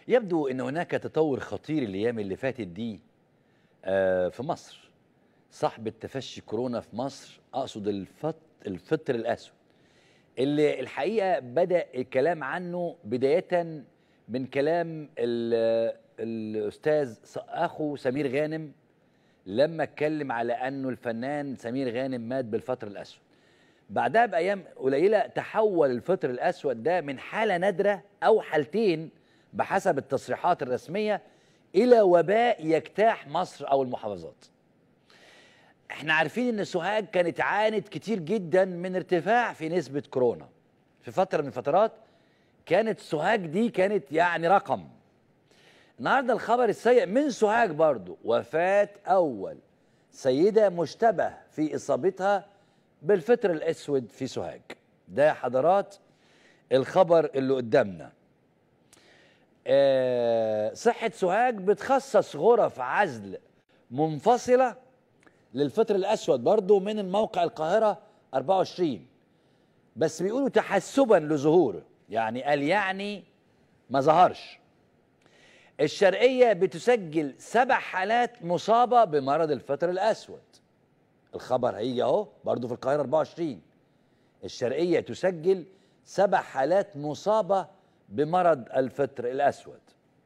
يبدو ان هناك تطور خطير الايام اللي فاتت دي آه، في مصر صاحبة تفشي كورونا في مصر اقصد الفط الفطر الاسود اللي الحقيقه بدا الكلام عنه بدايه من كلام ال- الاستاذ س- اخو سمير غانم لما اتكلم على انه الفنان سمير غانم مات بالفطر الاسود بعدها بايام قليله تحول الفطر الاسود ده من حاله نادره او حالتين بحسب التصريحات الرسميه الى وباء يجتاح مصر او المحافظات احنا عارفين ان سوهاج كانت عانت كتير جدا من ارتفاع في نسبه كورونا في فتره من الفترات كانت سوهاج دي كانت يعني رقم النهارده الخبر السيء من سوهاج برضو وفاه اول سيده مشتبه في اصابتها بالفطر الاسود في سوهاج ده يا حضرات الخبر اللي قدامنا آه، صحة سوهاج بتخصص غرف عزل منفصلة للفطر الأسود برضو من الموقع القاهرة 24 بس بيقولوا تحسبا لظهوره يعني قال يعني ما ظهرش الشرقية بتسجل سبع حالات مصابة بمرض الفطر الأسود الخبر هيجي اهو برضو في القاهرة 24 الشرقية تسجل سبع حالات مصابة بمرض الفطر الأسود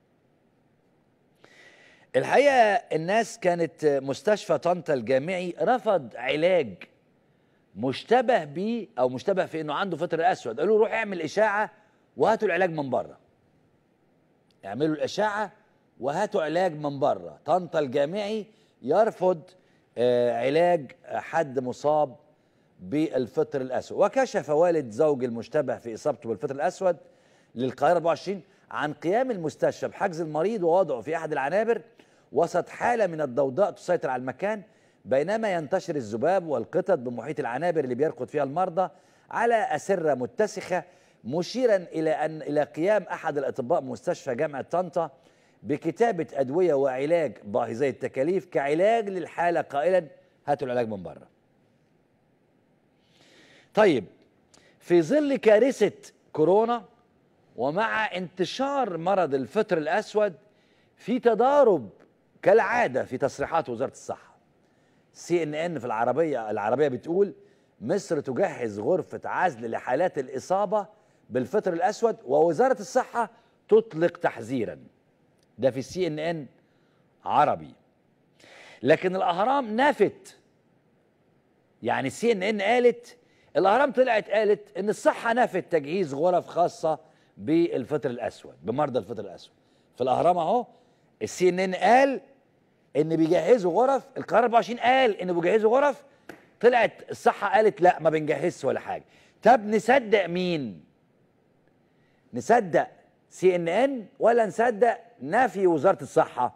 الحقيقة الناس كانت مستشفى طنطا الجامعي رفض علاج مشتبه بيه أو مشتبه في إنه عنده فطر أسود قالوا روح اعمل إشاعة وهاتوا العلاج من بره اعملوا الإشاعة وهاتوا علاج من بره طنطا الجامعي يرفض آه، علاج حد مصاب بالفطر الأسود وكشف والد زوج المشتبه في إصابته بالفطر الأسود للقاهرة 24 عن قيام المستشفى بحجز المريض ووضعه في أحد العنابر وسط حالة من الضوضاء تسيطر على المكان بينما ينتشر الذباب والقطط بمحيط العنابر اللي بيرقد فيها المرضى على أسرة متسخة مشيرا إلى أن إلى قيام أحد الأطباء مستشفى جامعة طنطا بكتابة أدوية وعلاج باهظي التكاليف كعلاج للحالة قائلا هاتوا العلاج من بره طيب في ظل كارثة كورونا ومع انتشار مرض الفطر الأسود في تضارب كالعادة في تصريحات وزارة الصحة سي ان ان في العربية العربية بتقول مصر تجهز غرفة عزل لحالات الإصابة بالفطر الأسود ووزارة الصحة تطلق تحذيرا ده في سي ان ان عربي لكن الأهرام نفت يعني سي ان ان قالت الاهرام طلعت قالت ان الصحه نفت تجهيز غرف خاصه بالفطر الاسود بمرضى الفطر الاسود في الاهرام اهو السي ان ان قال ان بيجهزوا غرف القاهره 24 قال ان بيجهزوا غرف طلعت الصحه قالت لا ما بنجهزش ولا حاجه طب نصدق مين نصدق سي ان ان ولا نصدق نفي وزاره الصحه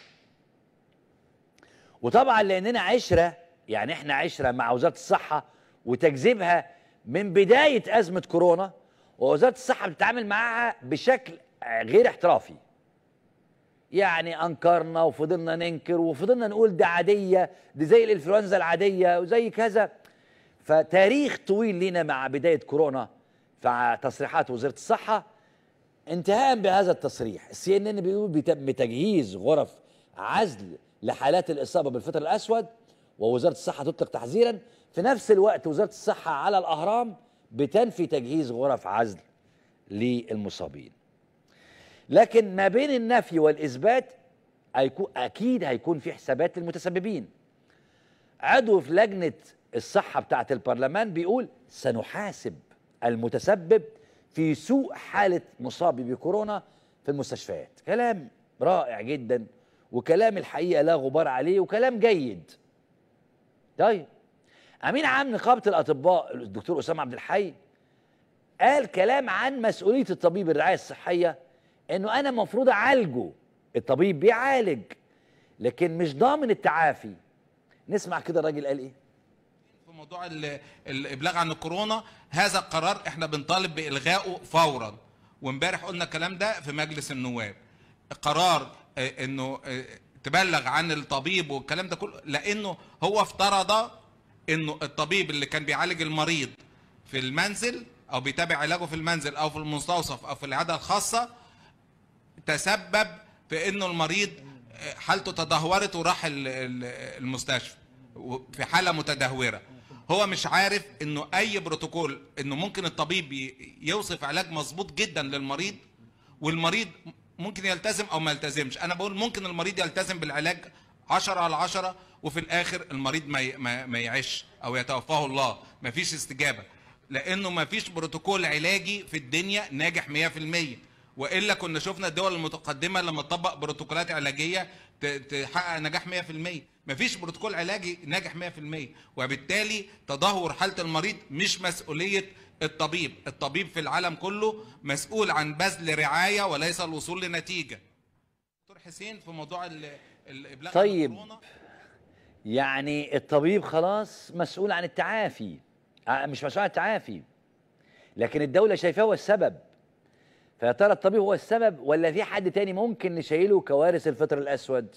وطبعا لاننا عشره يعني احنا عشره مع وزاره الصحه وتكذيبها من بدايه ازمه كورونا ووزاره الصحه بتتعامل معاها بشكل غير احترافي يعني انكرنا وفضلنا ننكر وفضلنا نقول ده عاديه دي زي الانفلونزا العاديه وزي كذا فتاريخ طويل لنا مع بدايه كورونا في تصريحات وزاره الصحه انتهاء بهذا التصريح السي ان ان بيقول بيتم تجهيز غرف عزل لحالات الاصابه بالفطر الاسود ووزاره الصحه تطلق تحذيرا في نفس الوقت وزاره الصحه على الاهرام بتنفي تجهيز غرف عزل للمصابين لكن ما بين النفي والاثبات هيكون اكيد هيكون في حسابات للمتسببين عضو في لجنه الصحه بتاعه البرلمان بيقول سنحاسب المتسبب في سوء حاله مصاب بكورونا في المستشفيات كلام رائع جدا وكلام الحقيقه لا غبار عليه وكلام جيد طيب امين عام نقابه الاطباء الدكتور اسامه عبد الحي قال كلام عن مسؤوليه الطبيب الرعايه الصحيه انه انا المفروض اعالجه الطبيب بيعالج لكن مش ضامن التعافي نسمع كده الراجل قال ايه في موضوع ال- الابلاغ عن الكورونا هذا القرار احنا بنطالب بالغائه فورا وامبارح قلنا الكلام ده في مجلس النواب قرار آه، انه آه، تبلغ عن الطبيب والكلام ده كله لانه هو افترض انه الطبيب اللي كان بيعالج المريض في المنزل او بيتابع علاجه في المنزل او في المستوصف او في العياده الخاصه تسبب في انه المريض حالته تدهورت وراح ال- ال- المستشفى في حاله متدهوره هو مش عارف انه اي بروتوكول انه ممكن الطبيب ي- يوصف علاج مظبوط جدا للمريض والمريض ممكن يلتزم او ما يلتزمش انا بقول ممكن المريض يلتزم بالعلاج 10 على 10 وفي الاخر المريض ما ي- ما, ما يعيش او يتوفاه الله ما فيش استجابه لانه ما فيش بروتوكول علاجي في الدنيا ناجح 100% والا كنا شفنا الدول المتقدمه لما تطبق بروتوكولات علاجيه ت- تحقق نجاح 100% مفيش بروتوكول علاجي ناجح 100% وبالتالي تدهور حاله المريض مش مسؤوليه الطبيب الطبيب في العالم كله مسؤول عن بذل رعايه وليس الوصول لنتيجه دكتور حسين في موضوع ال- الابلاغ عن طيب. الكورونا يعني الطبيب خلاص مسؤول عن التعافي آه، مش مسؤول عن التعافي لكن الدولة شايفاه هو السبب فيا ترى الطبيب هو السبب ولا في حد تاني ممكن نشيله كوارث الفطر الأسود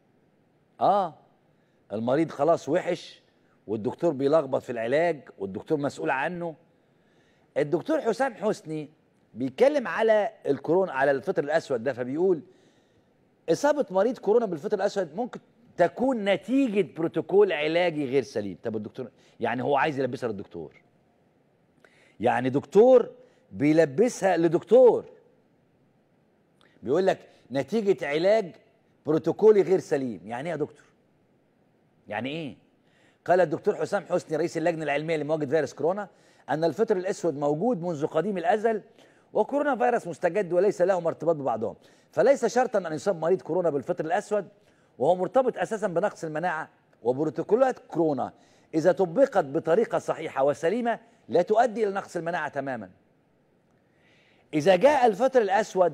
اه المريض خلاص وحش والدكتور بيلخبط في العلاج والدكتور مسؤول عنه الدكتور حسام حسني بيتكلم على الكورونا على الفطر الأسود ده فبيقول إصابة مريض كورونا بالفطر الأسود ممكن تكون نتيجة بروتوكول علاجي غير سليم طب الدكتور يعني هو عايز يلبسها للدكتور يعني دكتور بيلبسها لدكتور بيقول لك نتيجة علاج بروتوكولي غير سليم يعني ايه يا دكتور يعني ايه قال الدكتور حسام حسني رئيس اللجنة العلمية لمواجهة فيروس كورونا أن الفطر الأسود موجود منذ قديم الأزل وكورونا فيروس مستجد وليس لهم ارتباط ببعضهم فليس شرطا أن يصاب مريض كورونا بالفطر الأسود وهو مرتبط أساسا بنقص المناعة وبروتوكولات كورونا إذا طبقت بطريقة صحيحة وسليمة لا تؤدي إلى نقص المناعة تماما إذا جاء الفطر الأسود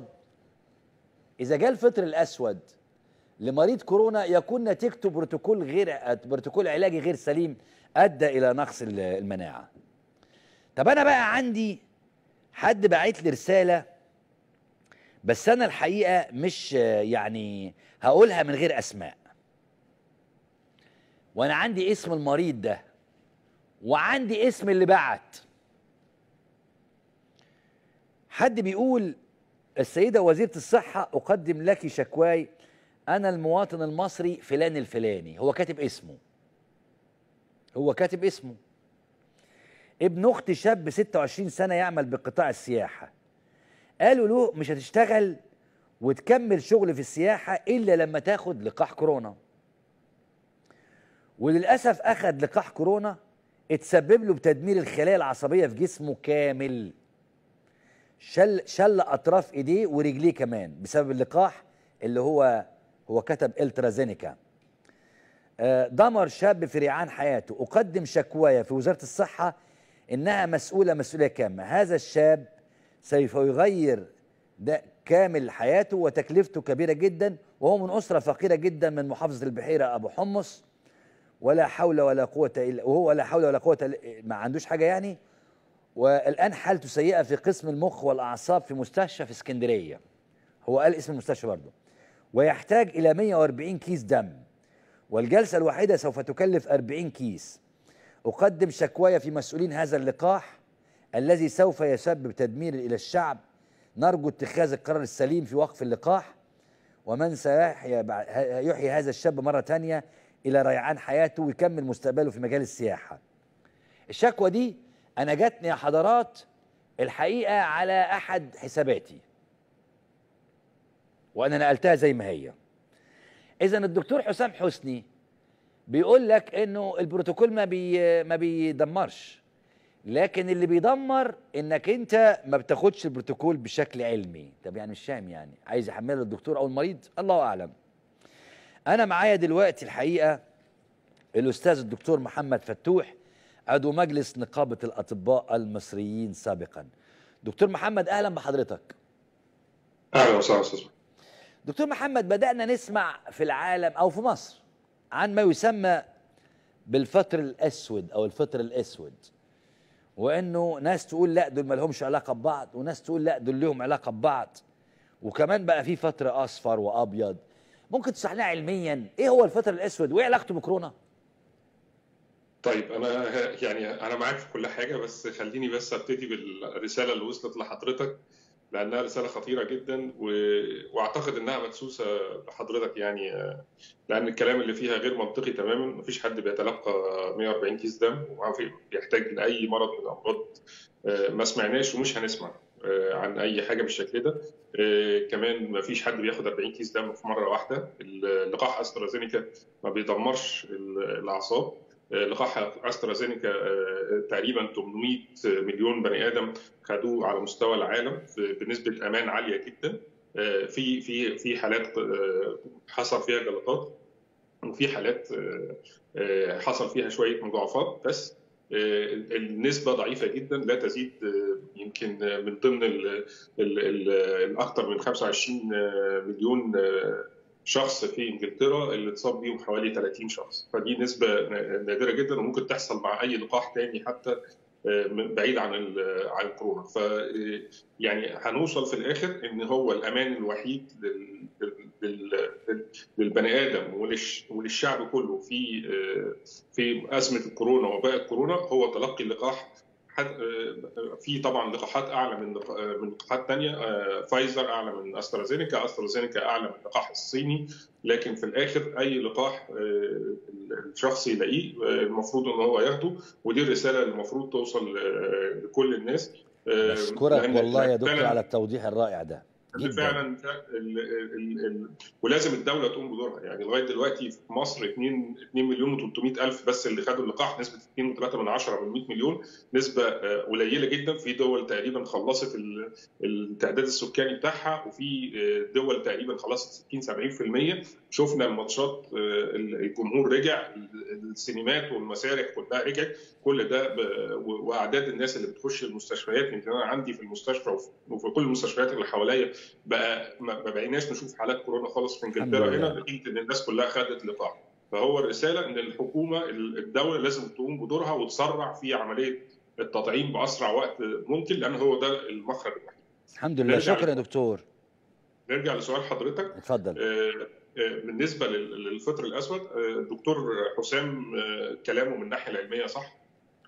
إذا جاء الفطر الأسود لمريض كورونا يكون نتيجته بروتوكول غير بروتوكول علاجي غير سليم ادى الى نقص ال- المناعه. طب انا بقى عندي حد باعت لي رساله بس انا الحقيقه مش آه، يعني هقولها من غير اسماء. وانا عندي اسم المريض ده وعندي اسم اللي بعت. حد بيقول السيدة وزيرة الصحة أقدم لك شكواي أنا المواطن المصري فلان الفلاني هو كاتب اسمه هو كاتب اسمه ابن أخت شاب 26 سنة يعمل بقطاع السياحة قالوا له مش هتشتغل وتكمل شغل في السياحة إلا لما تاخد لقاح كورونا وللأسف أخد لقاح كورونا اتسبب له بتدمير الخلايا العصبية في جسمه كامل شل شل اطراف ايديه ورجليه كمان بسبب اللقاح اللي هو هو كتب الترازينيكا آه، دمر شاب في ريعان حياته اقدم شكواي في وزاره الصحه انها مسؤوله مسؤوليه كامله هذا الشاب سوف يغير ده كامل حياته وتكلفته كبيره جدا وهو من اسره فقيره جدا من محافظه البحيره ابو حمص ولا حول ولا قوه الا وهو لا حول ولا قوه إلا- ما عندوش حاجه يعني والان حالته سيئه في قسم المخ والاعصاب في مستشفى في اسكندريه هو قال اسم المستشفى برضه ويحتاج الى 140 كيس دم والجلسه الواحده سوف تكلف 40 كيس اقدم شكواي في مسؤولين هذا اللقاح الذي سوف يسبب تدمير الى الشعب نرجو اتخاذ القرار السليم في وقف اللقاح ومن سيحيى بعد- يحيي هذا الشاب مره ثانيه الى ريعان حياته ويكمل مستقبله في مجال السياحه الشكوى دي انا جاتني يا حضرات الحقيقه على احد حساباتي وانا نقلتها زي ما هي اذا الدكتور حسام حسني بيقول لك انه البروتوكول ما بي ما بيدمرش لكن اللي بيدمر انك انت ما بتاخدش البروتوكول بشكل علمي طب يعني مش فاهم يعني عايز يحمله الدكتور او المريض الله اعلم انا معايا دلوقتي الحقيقه الاستاذ الدكتور محمد فتوح عضو مجلس نقابه الاطباء المصريين سابقا دكتور محمد اهلا بحضرتك اهلا وسهلا استاذ دكتور محمد بدأنا نسمع في العالم أو في مصر عن ما يسمى بالفطر الأسود أو الفطر الأسود وإنه ناس تقول لا دول ما لهمش علاقة ببعض وناس تقول لا دول لهم علاقة ببعض وكمان بقى في فطر أصفر وأبيض ممكن تشرح لنا علميا إيه هو الفطر الأسود وإيه علاقته بكورونا؟ طيب انا يعني انا معاك في كل حاجه بس خليني بس ابتدي بالرساله اللي وصلت لحضرتك لانها رساله خطيره جدا و... واعتقد انها مدسوسه بحضرتك يعني آه، لان الكلام اللي فيها غير منطقي تماما مفيش حد بيتلقى 140 كيس دم وما بيحتاج لاي مرض من الامراض آه، ما سمعناش ومش هنسمع آه، عن اي حاجه بالشكل ده آه، كمان ما فيش حد بياخد 40 كيس دم في مره واحده لقاح استرازينيكا ما بيدمرش ال- الاعصاب آه، لقاح استرازينيكا آه، تقريبا 800 مليون بني ادم خدوه على مستوى العالم في- بنسبه امان عاليه جدا آه، في في في حالات آه، حصل فيها جلطات وفي حالات آه، آه، حصل فيها شويه مضاعفات بس آه، النسبه ضعيفه جدا لا تزيد آه، يمكن آه، من ضمن ال- ال- ال- الاكثر من 25 آه، مليون آه، شخص في انجلترا اللي اتصاب بيهم حوالي 30 شخص فدي نسبه نادره جدا وممكن تحصل مع اي لقاح تاني حتى آه، من- بعيد عن ال- عن الكورونا ف آه، يعني هنوصل في الاخر ان هو الامان الوحيد لل- لل- لل- للبني ادم وللش- وللشعب كله في آه، في ازمه الكورونا وباء الكورونا هو تلقي اللقاح حد- آه، في طبعا لقاحات اعلى من لق- آه، من لقاحات ثانيه فايزر اعلى من استرازينيكا استرازينيكا اعلى من اللقاح الصيني لكن في الاخر اي لقاح آه، الشخص يلاقيه آه، المفروض ان هو ياخده ودي الرساله اللي المفروض توصل آه، لكل الناس آه، بشكرك لأن والله يا دكتور فعلاً على التوضيح الرائع ده اللي جدا فعلا ال ال ال ولازم الدوله تقوم بدورها يعني لغايه دلوقتي في مصر 2 2 مليون و300 الف بس اللي خدوا اللقاح نسبه 2.3 من 10 من 100 مليون نسبه آه، قليله جدا في دول تقريبا خلصت ال- التعداد السكاني بتاعها وفي آه، دول تقريبا خلصت 60 70% شفنا الماتشات آه، الجمهور رجع السينمات والمسارح كلها رجعت كل ده ب- و- واعداد الناس اللي بتخش المستشفيات يمكن انا عندي في المستشفى وفي- وفي كل المستشفيات اللي حواليا بقى ما ما بقيناش نشوف حالات كورونا خالص في انجلترا الحمد لله. هنا نتيجه ان الناس كلها خدت لقاح فهو الرساله ان الحكومه الدوله لازم تقوم بدورها وتسرع في عمليه التطعيم باسرع وقت ممكن لان هو ده المخرج الوحيد. الحمد لله نرجع شكرا يا دكتور نرجع لسؤال حضرتك اتفضل آه، آه، بالنسبه لل- للفطر الاسود آه، الدكتور حسام آه، كلامه من الناحيه العلميه صح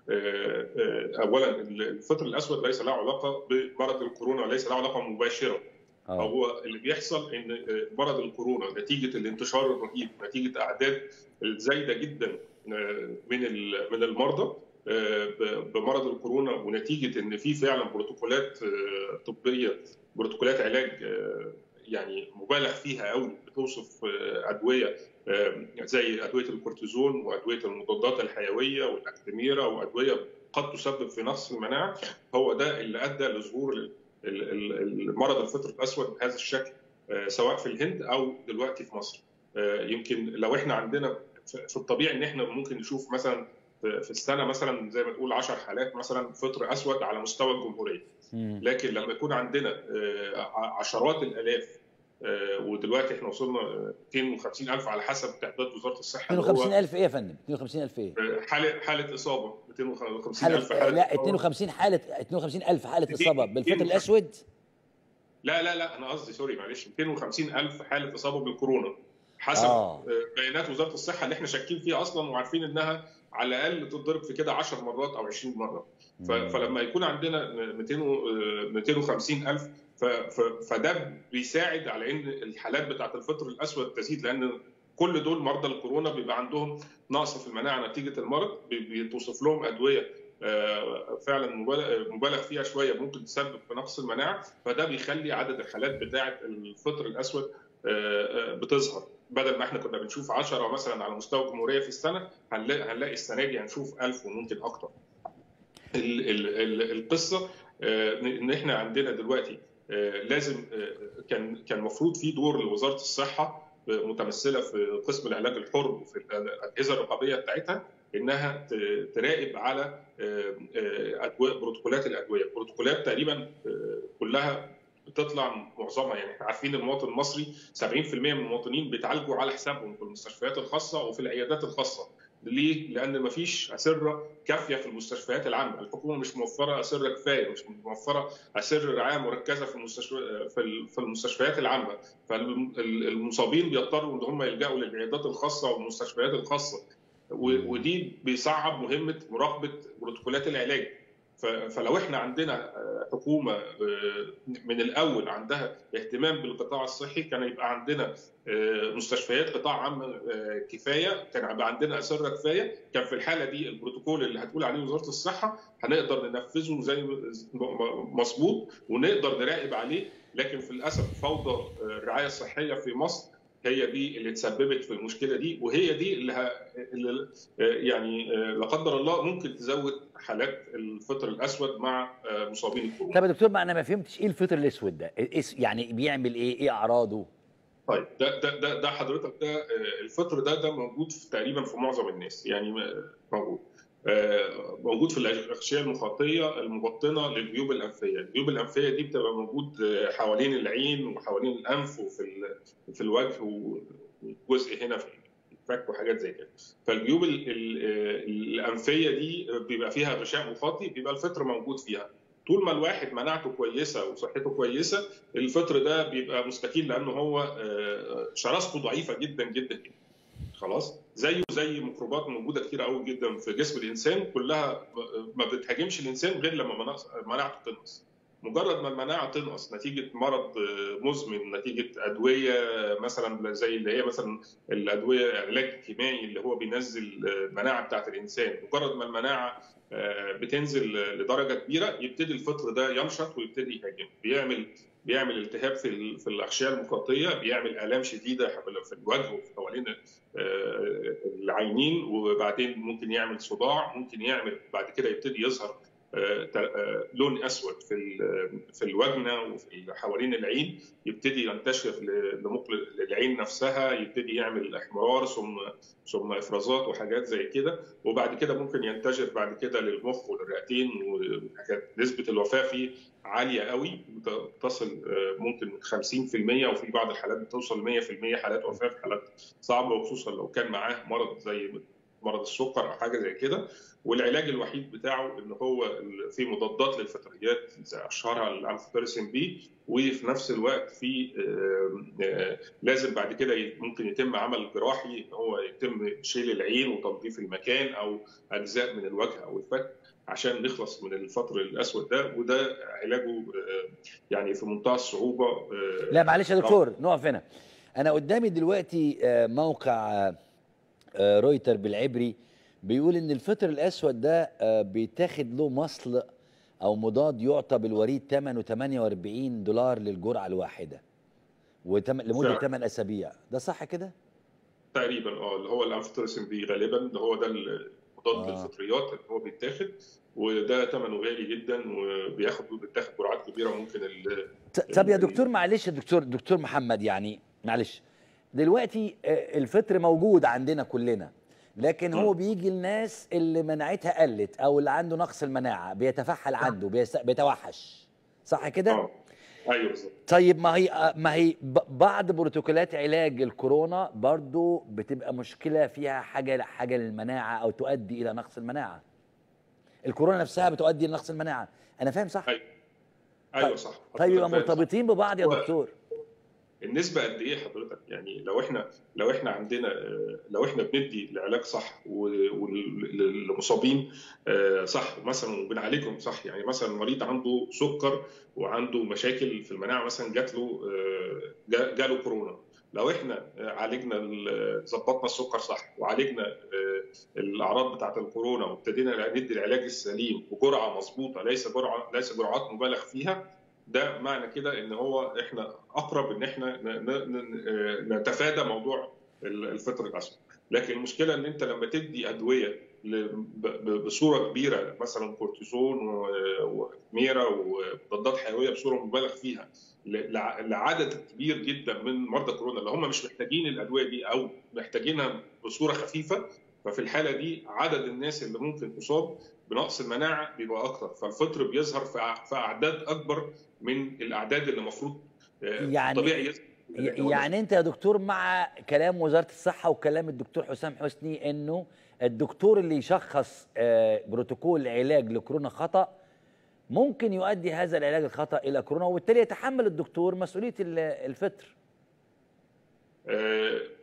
آه، آه، اولا الفطر الاسود ليس له علاقه بمرض الكورونا وليس له علاقه مباشره اه هو اللي بيحصل ان آه، مرض الكورونا نتيجه الانتشار الرهيب نتيجه اعداد الزايده جدا آه، من ال- من المرضى آه، ب- بمرض الكورونا ونتيجه ان في فعلا بروتوكولات آه، طبيه بروتوكولات علاج آه، يعني مبالغ فيها قوي بتوصف آه، ادويه آه، زي ادويه الكورتيزون وادويه المضادات الحيويه والاكتميرا وادويه قد تسبب في نقص المناعه هو ده اللي ادى لظهور ال- ال- ال- المرض الفطر الاسود بهذا الشكل آه، سواء في الهند او دلوقتي في مصر آه، يمكن لو احنا عندنا في في الطبيعي ان احنا ممكن نشوف مثلا في في السنه مثلا زي ما تقول 10 حالات مثلا فطر اسود على مستوى الجمهوريه مم. لكن لما يكون عندنا آه، ع- عشرات الالاف آه، ودلوقتي احنا وصلنا آه، 250 الف على حسب تعداد وزاره الصحه اللي هو 25000 ايه يا فندم 25000 ايه آه، حاله حاله اصابه 250 حالة الف حاله لا إصابة. 52 حالة 22000 حالة دي- إصابة دي- بالفطر دي- الأسود لا لا لا انا قصدي سوري معلش 250 الف حاله اصابه بالكورونا حسب آه. آه. بيانات وزاره الصحه اللي احنا شاكين فيها اصلا وعارفين انها على الاقل تتضرب في كده 10 مرات او 20 مره ف- مم. فلما يكون عندنا 200 و- 250 الف ف- ف- فده بيساعد على ان الحالات بتاعت الفطر الاسود تزيد لان كل دول مرضى الكورونا بيبقى عندهم نقص في المناعه نتيجه المرض بي- بتوصف لهم ادويه آه، فعلا مبالغ مبالغ فيها شويه ممكن تسبب في نقص المناعه فده بيخلي عدد الحالات بتاعه الفطر الاسود آه، آه، بتظهر بدل ما احنا كنا بنشوف 10 مثلا على مستوى الجمهوريه في السنه هنلاقي هنلاقي السنه دي هنشوف 1000 وممكن اكتر. ال- ال- ال- القصه آه، ان احنا عندنا دلوقتي آه، لازم آه، كان كان المفروض في دور لوزاره الصحه آه، متمثله في قسم العلاج الحر وفي الاجهزه الرقابيه بتاعتها انها ت- تراقب على آه، آه، ادويه بروتوكولات الادويه، البروتوكولات تقريبا آه، كلها بتطلع معظمها يعني احنا عارفين المواطن المصري 70% من المواطنين بيتعالجوا على حسابهم في المستشفيات الخاصه وفي العيادات الخاصه. ليه؟ لان مفيش اسره كافيه في المستشفيات العامه، الحكومه مش موفره اسره كفايه، مش موفره اسر رعايه مركزه في المستشفى في ال- في المستشفيات العامه، فالمصابين بيضطروا ان هم يلجأوا للعيادات الخاصه والمستشفيات الخاصه و- ودي بيصعب مهمه مراقبه بروتوكولات العلاج ف- فلو احنا عندنا آه، حكومه آه، من الاول عندها اهتمام بالقطاع الصحي كان يبقى عندنا آه، مستشفيات قطاع عام آه، كفايه كان يبقى عندنا اسره كفايه كان في الحاله دي البروتوكول اللي هتقول عليه وزاره الصحه هنقدر ننفذه زي م- م- مظبوط ونقدر نراقب عليه لكن في الاسف فوضى آه، الرعايه الصحيه في مصر هي دي اللي تسببت في المشكله دي وهي دي اللي, ه... اللي آه، يعني آه، لا قدر الله ممكن تزود حالات الفطر الاسود مع آه، مصابين الكورونا. طب يا دكتور ما انا ما فهمتش ايه الفطر الاسود ده إيه- يعني بيعمل ايه ايه اعراضه طيب ده ده ده, ده حضرتك ده آه، الفطر ده ده موجود في تقريبا في معظم الناس يعني م- موجود آه، موجود في الاغشيه المخاطيه المبطنه للجيوب الانفيه، الجيوب الانفيه دي بتبقى موجود آه، حوالين العين وحوالين الانف وفي ال- في الوجه وجزء هنا في الفك وحاجات زي كده. فالجيوب ال- ال- آه، الانفيه دي بيبقى فيها غشاء مخاطي بيبقى الفطر موجود فيها. طول ما الواحد مناعته كويسه وصحته كويسه الفطر ده بيبقى مستكين لانه هو آه، شراسته ضعيفه جدا جدا جدا خلاص زيه زي ميكروبات موجوده كتير قوي جدا في جسم الانسان كلها ما بتهاجمش الانسان غير لما مناعة- مناعته تنقص مجرد ما المناعه تنقص نتيجه مرض آه، مزمن نتيجه ادويه مثلا زي اللي هي مثلا الادويه العلاج الكيميائي اللي هو بينزل آه، المناعه بتاعت الانسان مجرد ما المناعه آه، بتنزل لدرجه كبيره يبتدي الفطر ده ينشط ويبتدي يهاجم بيعمل بيعمل التهاب في ال- في الاغشيه المخاطيه بيعمل الام شديده في الوجه وفي حوالين آه، العينين وبعدين ممكن يعمل صداع ممكن يعمل بعد كده يبتدي يظهر آه، ت- آه، لون اسود في ال- في الوجنه وفي حوالين العين يبتدي ينتشر ل- لمقل العين نفسها يبتدي يعمل احمرار ثم ثم افرازات وحاجات زي كده وبعد كده ممكن ينتشر بعد كده للمخ والرئتين وحاجات نسبه الوفاه فيه عاليه قوي بت- تصل آه، ممكن 50% وفي بعض الحالات بتوصل 100% حالات وفاه في حالات صعبه وخصوصا لو كان معاه مرض زي مرض السكر او حاجه زي كده والعلاج الوحيد بتاعه ان هو ال- في مضادات للفطريات زي اشهرها الامفوتيرسين بي وفي نفس الوقت في آه، آه، لازم بعد كده ي- ممكن يتم عمل جراحي ان هو يتم شيل العين وتنظيف المكان او اجزاء من الوجه او الفك عشان نخلص من الفطر الاسود ده وده علاجه آه، يعني في منتهى الصعوبه آه، لا معلش يا دكتور نقف هنا انا قدامي دلوقتي آه، موقع آه، آه، رويتر بالعبري بيقول ان الفطر الاسود ده آه، بيتاخد له مصل او مضاد يعطى بالوريد ثمنه 48 دولار للجرعه الواحده وتم لمده فعلا. 8 اسابيع ده صح كده تقريبا اه اللي هو الامفوتيرسين بي غالبا اللي هو ده المضاد آه. للفطريات اللي هو بيتاخد وده ثمنه غالي جدا وبياخد بيتاخد جرعات كبيره ممكن ال- ط- طب يا دكتور معلش يا دكتور دكتور محمد يعني معلش دلوقتي آه، الفطر موجود عندنا كلنا لكن هو م. بيجي الناس اللي مناعتها قلت او اللي عنده نقص المناعه بيتفحل عنده بيس- بيتوحش صح كده؟ اه ايوه بالظبط طيب ما هي آه، ما هي ب- بعض بروتوكولات علاج الكورونا برضو بتبقى مشكله فيها حاجه حاجه للمناعه او تؤدي الى نقص المناعه. الكورونا نفسها بتؤدي الى نقص المناعه، انا فاهم صح؟ أيوة. ايوه صح طيب يبقى حضرتك فاهم صح. مرتبطين ببعض يا هو- دكتور. النسبة قد إيه حضرتك؟ يعني لو إحنا لو إحنا عندنا آه، لو إحنا بندي العلاج صح والمصابين صح مثلا وبنعالجهم صح يعني مثلا مريض عنده سكر وعنده مشاكل في المناعة مثلا جات له آه، جا- جاله كورونا لو احنا آه، عالجنا ال- ظبطنا السكر صح وعالجنا آه، الاعراض بتاعت الكورونا وابتدينا ندي العلاج السليم بجرعه مظبوطه ليس جرعه ليس جرعات مبالغ فيها ده معنى كده ان هو احنا اقرب ان احنا ن- ن- ن- نتفادى موضوع الفطر الاسود لكن المشكله ان انت لما تدي ادويه ل- ب- ب- بصوره كبيره مثلا كورتيزون و- وميرا ومضادات حيويه بصوره مبالغ فيها ل- لع- لعدد كبير جدا من مرضى كورونا اللي هم مش محتاجين الادويه دي او محتاجينها بصوره خفيفه ففي الحاله دي عدد الناس اللي ممكن تصاب بنقص المناعه بيبقى اكتر فالفطر بيظهر في أع- في اعداد اكبر من الاعداد اللي المفروض آه، يعني- طبيعي يظهر. يعني انت يا دكتور مع كلام وزاره الصحه وكلام الدكتور حسام حسني انه الدكتور اللي يشخص آه، بروتوكول علاج لكورونا خطا ممكن يؤدي هذا العلاج الخطا الى كورونا وبالتالي يتحمل الدكتور مسؤوليه ال- الفطر آه،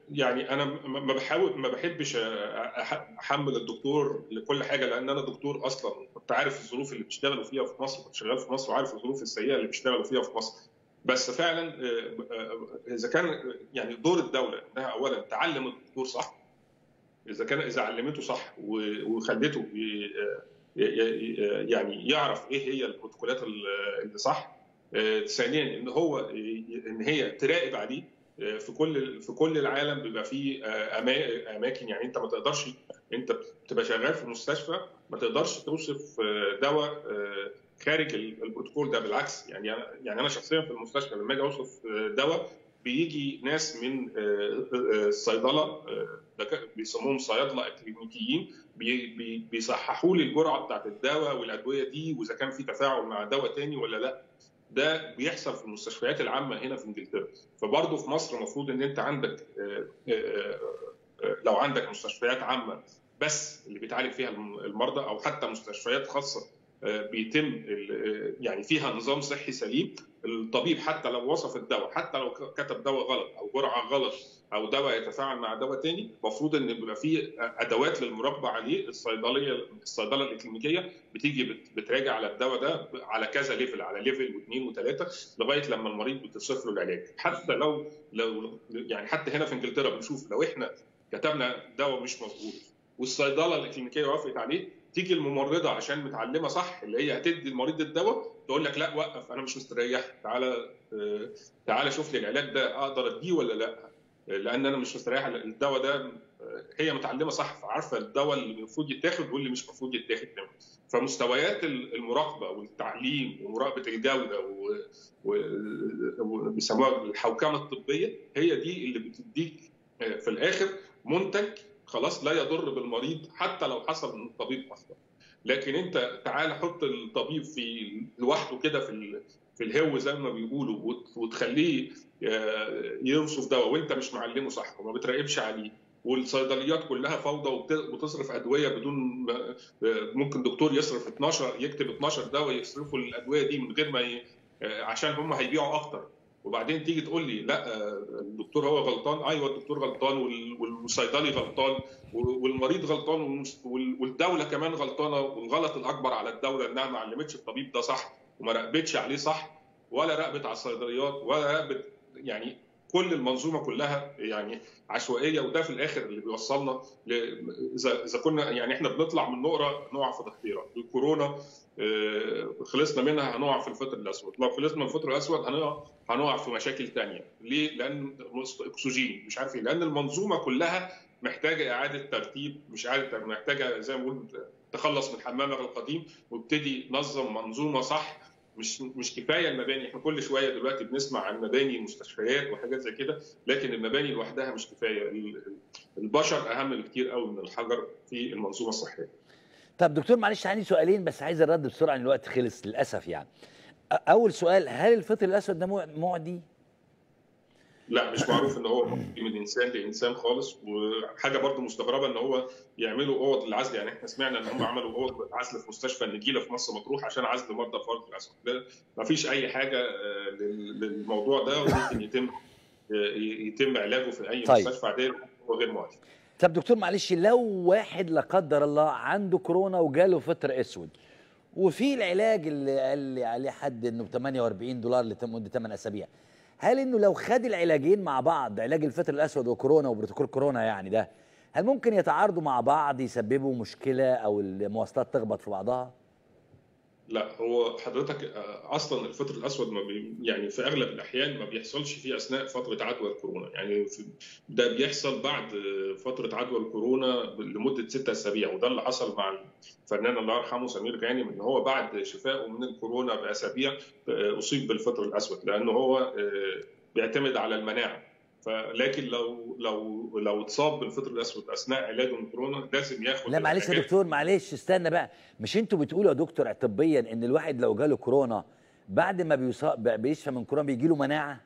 يعني انا م- ما بحاول ما بحبش أح- احمل الدكتور لكل حاجه لان انا دكتور اصلا كنت عارف الظروف اللي بيشتغلوا فيها في مصر كنت شغال في مصر وعارف الظروف السيئه اللي بيشتغلوا فيها في مصر بس فعلا آه، آه، اذا كان يعني دور الدوله انها اولا تعلم الدكتور صح اذا كان اذا علمته صح و- وخلته ي- ي- ي- يعني يعرف ايه هي البروتوكولات اللي صح آه، ثانيا ان هو ي- ان هي تراقب عليه آه، في كل في كل العالم بيبقى فيه آه، أما- اماكن يعني انت ما تقدرش انت بتبقى شغال في مستشفى ما تقدرش توصف آه، دواء آه، خارج ال- البروتوكول ده بالعكس يعني أنا يعني انا شخصيا في المستشفى لما اجي اوصف آه، دواء بيجي ناس من آه، آه، الصيدله آه، دكا- بيسموهم صيادله اكلينيكيين بي- بي- بيصححوا لي الجرعه بتاعت الدواء والادويه دي واذا كان في تفاعل مع دواء تاني ولا لا ده بيحصل في المستشفيات العامه هنا في انجلترا فبرضه في مصر المفروض ان انت عندك آه، آه، آه، لو عندك مستشفيات عامه بس اللي بيتعالج فيها الم- المرضى او حتى مستشفيات خاصه آه، بيتم ال- آه، يعني فيها نظام صحي سليم الطبيب حتى لو وصف الدواء حتى لو ك- كتب دواء غلط او جرعه غلط او دواء يتفاعل مع دواء تاني المفروض ان بيبقى فيه ادوات للمراقبه عليه الصيدليه الصيدله الاكلينيكيه بتيجي بت- بتراجع على الدواء ده على كذا ليفل على ليفل واثنين وثلاثه لغايه لما المريض بتصرف له العلاج حتى لو لو يعني حتى هنا في انجلترا بنشوف لو احنا كتبنا دواء مش مظبوط والصيدله الاكلينيكيه وافقت عليه تيجي الممرضه عشان متعلمه صح اللي هي هتدي المريض الدواء تقول لك لا وقف انا مش مستريح تعالى آه، تعالى شوف لي العلاج ده اقدر اديه ولا لا آه، لان انا مش مستريح الدواء ده آه، هي متعلمه صح فعارفه الدواء اللي المفروض يتاخد واللي مش المفروض يتاخد فمستويات المراقبه والتعليم ومراقبه الجوده و- و- وبيسموها الحوكمه الطبيه هي دي اللي بتديك آه، في الاخر منتج خلاص لا يضر بالمريض حتى لو حصل من الطبيب اخطا لكن انت تعال حط الطبيب في لوحده كده في ال- في الهو زي ما بيقولوا وت- وتخليه آه، يوصف دواء وانت مش معلمه صح وما بتراقبش عليه والصيدليات كلها فوضى وبت- وتصرف ادويه بدون ما- آه، ممكن دكتور يصرف 12 يكتب 12 دواء يصرفوا الادويه دي من غير ما ي... آه، عشان هم هيبيعوا اكتر وبعدين تيجي تقول لي لا آه، الدكتور هو غلطان ايوه الدكتور غلطان وال- والصيدلي غلطان والمريض غلطان والمس- وال- والدوله كمان غلطانه والغلط الاكبر على الدوله انها ما علمتش الطبيب ده صح وما راقبتش عليه صح ولا راقبت على الصيدليات ولا راقبت يعني كل المنظومه كلها يعني عشوائيه وده في الاخر اللي بيوصلنا ل... اذا اذا كنا يعني احنا بنطلع من نقره نقع في تحضيره الكورونا آه، خلصنا منها هنقع في الفطر الاسود لو خلصنا من الفطر الاسود هنقع هنقع في مشاكل تانية ليه لان اكسجين مش عارف ايه لان المنظومه كلها محتاجه اعاده ترتيب مش اعاده محتاجه زي ما بقول تخلص من حمامك القديم وابتدي نظم منظومه صح مش مش كفايه المباني احنا كل شويه دلوقتي بنسمع عن مباني مستشفيات وحاجات زي كده لكن المباني لوحدها مش كفايه ال- البشر اهم بكتير قوي من الحجر في المنظومه الصحيه طب دكتور معلش عندي سؤالين بس عايز الرد بسرعه لان الوقت خلص للاسف يعني أ- اول سؤال هل الفطر الاسود ده مع- معدي لا مش معروف ان هو ممكن من انسان لانسان خالص وحاجه برضو مستغربه ان هو يعملوا اوض العزل يعني احنا سمعنا ان هم عملوا اوض عزل في مستشفى النجيله في مصر مطروح عشان عزل مرضى فرط الاسود ده ما فيش اي حاجه آه، لل- للموضوع ده وممكن يتم آه، يتم علاجه في اي طيب. مستشفى عاديه هو غير معدي طب دكتور معلش لو واحد لا قدر الله عنده كورونا وجاله فطر اسود وفي العلاج اللي قال لي عليه حد انه ب 48 دولار لمده 8 اسابيع هل انه لو خد العلاجين مع بعض علاج الفطر الاسود وكورونا وبروتوكول كورونا يعني ده هل ممكن يتعارضوا مع بعض يسببوا مشكله او المواصلات تخبط في بعضها؟ لا هو حضرتك آه، اصلا الفطر الاسود ما بي يعني في اغلب الاحيان ما بيحصلش فيه اثناء فتره عدوى الكورونا يعني في ده بيحصل بعد آه، فتره عدوى الكورونا لمده ستة اسابيع وده اللي حصل مع الفنان الله يرحمه سمير غانم ان هو بعد شفائه من الكورونا باسابيع آه، اصيب بالفطر الاسود لانه هو آه، بيعتمد على المناعه فلكن لو لو لو اتصاب بالفطر الاسود اثناء علاجه من كورونا لازم ياخد لا معلش يا العلاجات. دكتور معلش استنى بقى مش انتوا بتقولوا يا دكتور طبيا ان الواحد لو جاله كورونا بعد ما بيصاب بيشفى من كورونا بيجي له مناعه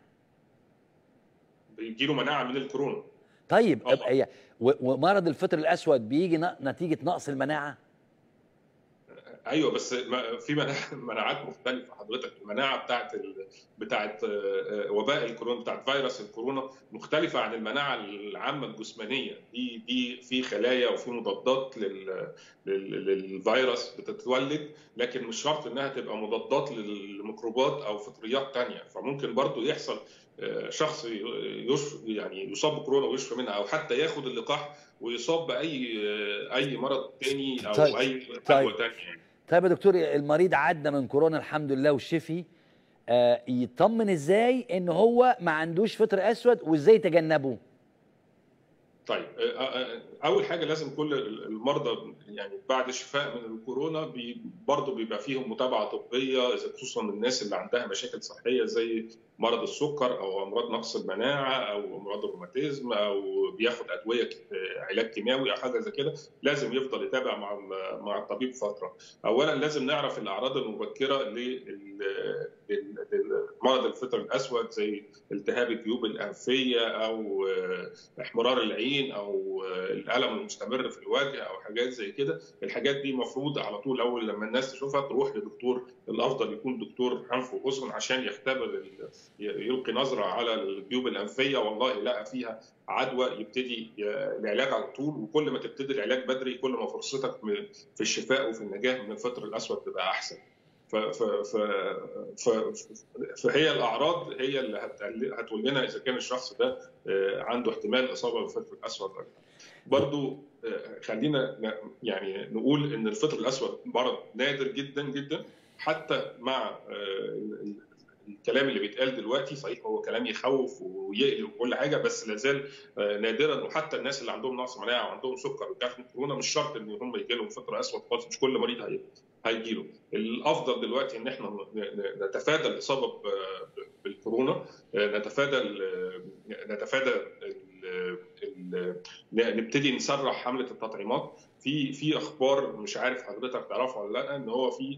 بيجيله مناعه من الكورونا طيب آه. هي و- ومرض الفطر الاسود بيجي ن- نتيجه نقص المناعه ايوه بس ما- في مناع- مناعات مختلفه حضرتك المناعه بتاعت ال... بتاعت آه، وباء الكورونا بتاعت فيروس الكورونا مختلفه عن المناعه العامه الجسمانيه دي دي في خلايا وفي مضادات لل... لل... للفيروس بتتولد لكن مش شرط انها تبقى مضادات للميكروبات او فطريات تانية فممكن برضو يحصل آه، شخص يشف يعني يصاب بكورونا ويشفى منها او حتى ياخد اللقاح ويصاب باي آه، اي مرض تاني او طيب. اي طيب. عدوى تانية طيب يا دكتور المريض عدى من كورونا الحمد لله وشفي آه يطمن ازاي ان هو ما عندوش فطر اسود وازاي يتجنبه طيب آه، آه، اول حاجه لازم كل المرضى يعني بعد الشفاء من الكورونا بي برضه بيبقى فيهم متابعه طبيه إذا خصوصا الناس اللي عندها مشاكل صحيه زي مرض السكر او امراض نقص المناعه او امراض الروماتيزم او بياخد ادويه ك- آه، علاج كيماوي او حاجه زي كده لازم يفضل يتابع مع ال- مع الطبيب فتره اولا لازم نعرف الاعراض المبكره لل- لل- للمرض الفطر الاسود زي التهاب الجيوب الانفيه او آه، احمرار العين او آه، الالم المستمر في الوجه او حاجات زي كده الحاجات دي مفروض على طول اول لما الناس تشوفها تروح لدكتور الافضل يكون دكتور انف واذن عشان يختبر ال- يلقي نظره على الجيوب الانفيه والله لقى فيها عدوى يبتدي ي- العلاج على طول وكل ما تبتدي العلاج بدري كل ما فرصتك من- في الشفاء وفي النجاه من الفطر الاسود تبقى احسن ف ف ف ف فهي الاعراض هي اللي هتقل- هتقول لنا اذا كان الشخص ده آه، عنده احتمال اصابه بالفطر الاسود ولا لا. برضو آه، خلينا ن- يعني نقول ان الفطر الاسود مرض نادر جدا جدا حتى مع آه، ال- ال- الكلام اللي بيتقال دلوقتي صحيح هو كلام يخوف ويقلق وكل حاجه بس لازال آه، نادرا وحتى الناس اللي عندهم نقص مناعه وعندهم سكر وجاتهم كورونا مش شرط ان هم يجي لهم فطر اسود خالص مش كل مريض هي- هيجي له الافضل دلوقتي ان احنا ن- ن- نتفادى الاصابه ب- بالكورونا آه، نتفادى ال- نتفادى ال- ال- نبتدي نسرع حمله التطعيمات في في اخبار مش عارف حضرتك تعرفها ولا لا ان هو في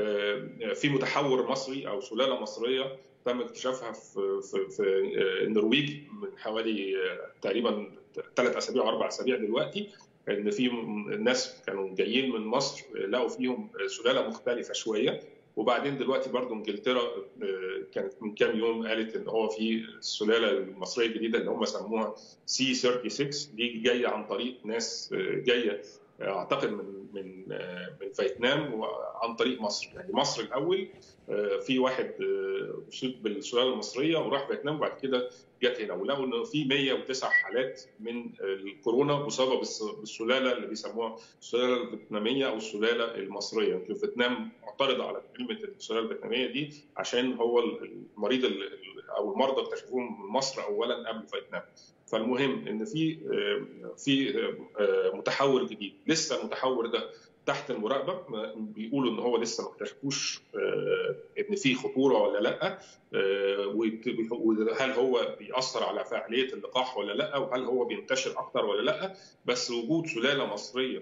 آه، في متحور مصري او سلاله مصريه تم اكتشافها في في في آه، النرويج من حوالي آه، تقريبا ثلاث اسابيع او اربع اسابيع دلوقتي ان في م- ناس كانوا جايين من مصر آه، لقوا فيهم سلاله مختلفه شويه وبعدين دلوقتي برضو انجلترا آه، كانت من كام يوم قالت ان هو في السلاله المصريه الجديده اللي هم سموها سي 36 دي جايه عن طريق ناس آه، جايه آه، اعتقد من من آه، من فيتنام وعن طريق مصر يعني مصر الاول آه، في واحد آه، اصيب بالسلاله المصريه وراح فيتنام وبعد كده جت هنا ولقوا انه في 109 حالات من الكورونا مصابه بالس- بالسلاله اللي بيسموها السلاله الفيتناميه او السلاله المصريه يمكن فيتنام معترضه على كلمه السلاله الفيتناميه دي عشان هو المريض ال- ال- او المرضى اكتشفوهم من مصر اولا قبل فيتنام فالمهم ان في آه، في آه، متحور جديد لسه المتحور ده تحت المراقبه ما- بيقولوا ان هو لسه ما اكتشفوش آه، ان في خطوره ولا لا آه، وت- وهل هو بيأثر على فعاليه اللقاح ولا لا وهل هو بينتشر اكتر ولا لا بس وجود سلاله مصريه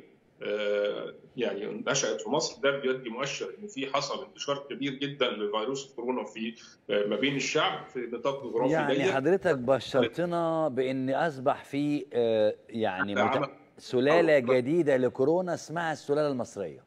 آه، يعني نشأت في مصر ده بيدي مؤشر ان في حصل انتشار كبير جدا لفيروس الكورونا في آه، ما بين الشعب في نطاق جغرافي يعني ضيق حضرتك بشرتنا بان اصبح في آه يعني مت... عمل- سلاله أو- جديده لكورونا اسمها السلاله المصريه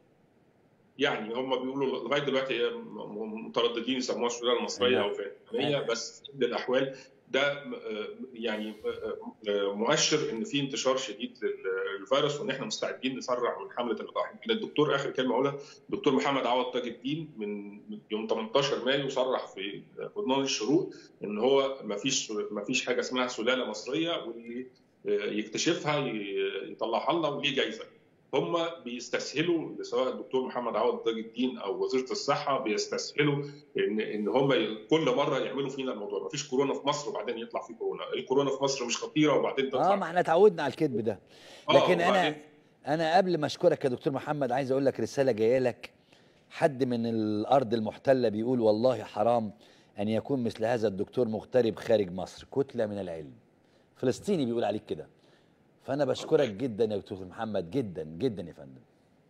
يعني هم بيقولوا لغايه دلوقتي هي م- مترددين يسموها السلاله المصريه نعم. او فيتناميه بس في كل الاحوال ده آه، يعني آه، آه، مؤشر ان في انتشار شديد لل- للفيروس وان احنا مستعدين نسرع من حمله اللقاح يمكن الدكتور اخر كلمه اقولها الدكتور محمد عوض تاج الدين من من يوم 18 مايو صرح في برنامج الشروق ان هو ما فيش ما فيش حاجه اسمها سلاله مصريه واللي آه، يكتشفها ي- يطلعها لنا وليه جايزه هم بيستسهلوا سواء الدكتور محمد عوض تاج الدين او وزيره الصحه بيستسهلوا ان ان هم ي- كل مره يعملوا فينا الموضوع ما فيش كورونا في مصر وبعدين يطلع في كورونا الكورونا في مصر مش خطيره وبعدين تطلع اه ما احنا اتعودنا على الكذب ده آه، لكن انا وبعدين- انا قبل ما اشكرك يا دكتور محمد عايز اقول لك رساله جايه لك حد من الارض المحتله بيقول والله حرام ان يكون مثل هذا الدكتور مغترب خارج مصر كتله من العلم فلسطيني بيقول عليك كده فانا بشكرك جدا يا دكتور محمد جدا جدا يا فندم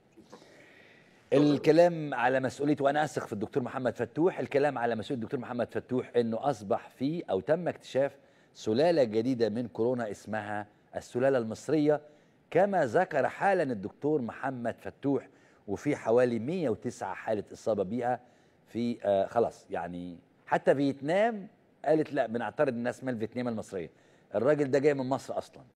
الكلام على مسؤوليته وانا اثق في الدكتور محمد فتوح الكلام على مسؤوليه الدكتور محمد فتوح انه اصبح في او تم اكتشاف سلاله جديده من كورونا اسمها السلاله المصريه كما ذكر حالا الدكتور محمد فتوح وفي حوالي 109 حاله اصابه بيها في آه خلاص يعني حتى فيتنام قالت لا بنعترض الناس من فيتنام المصريه الراجل ده جاي من مصر اصلا